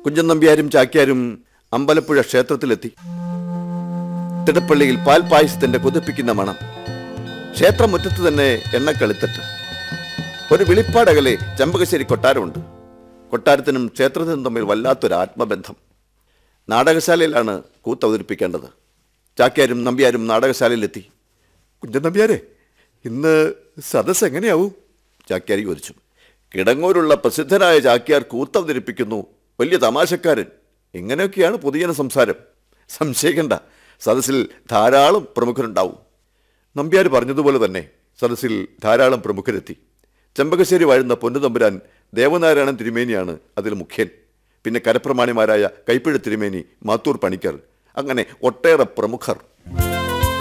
കുഞ്ചൻ നമ്പ്യാരും ചാക്യാരും അമ്പലപ്പുഴ ക്ഷേത്രത്തിലെത്തി തിടപ്പള്ളിയിൽ പാൽ പായസത്തിന്റെ കൊതിപ്പിക്കുന്ന മണം ക്ഷേത്രമുറ്റത്ത് തന്നെ എണ്ണക്കളിത്തട്ട് ഒരു വിളിപ്പാടകലെ ചെമ്പകശ്ശേരി കൊട്ടാരമുണ്ട് കൊട്ടാരത്തിനും ക്ഷേത്രത്തിനും തമ്മിൽ വല്ലാത്തൊരു ആത്മബന്ധം നാടകശാലയിലാണ് കൂത്ത് അവതരിപ്പിക്കേണ്ടത് ചാക്യാരും നമ്പ്യാരും നാടകശാലയിലെത്തി കുഞ്ചൻ നമ്പ്യാരെ ഇന്ന് സദസ് എങ്ങനെയാവും ചാക്യാർ ചോദിച്ചു കിടങ്ങൂരുള്ള പ്രസിദ്ധനായ ചാക്യാർ കൂത്ത് അവതരിപ്പിക്കുന്നു വലിയ തമാശക്കാരൻ ഇങ്ങനെയൊക്കെയാണ് പൊതുജന സംസാരം സംശയിക്കണ്ട സദസ്സിൽ ധാരാളം പ്രമുഖരുണ്ടാവും നമ്പ്യാർ പറഞ്ഞതുപോലെ തന്നെ സദസ്സിൽ ധാരാളം പ്രമുഖരെത്തി ചെമ്പകശ്ശേരി വാഴുന്ന പൊന്നുതമ്പുരാൻ ദേവനാരായണൻ തിരുമേനിയാണ് അതിൽ മുഖ്യൻ പിന്നെ കരപ്രമാണിമാരായ കൈപ്പിഴ തിരുമേനി മാത്തൂർ പണിക്കർ അങ്ങനെ ഒട്ടേറെ പ്രമുഖർ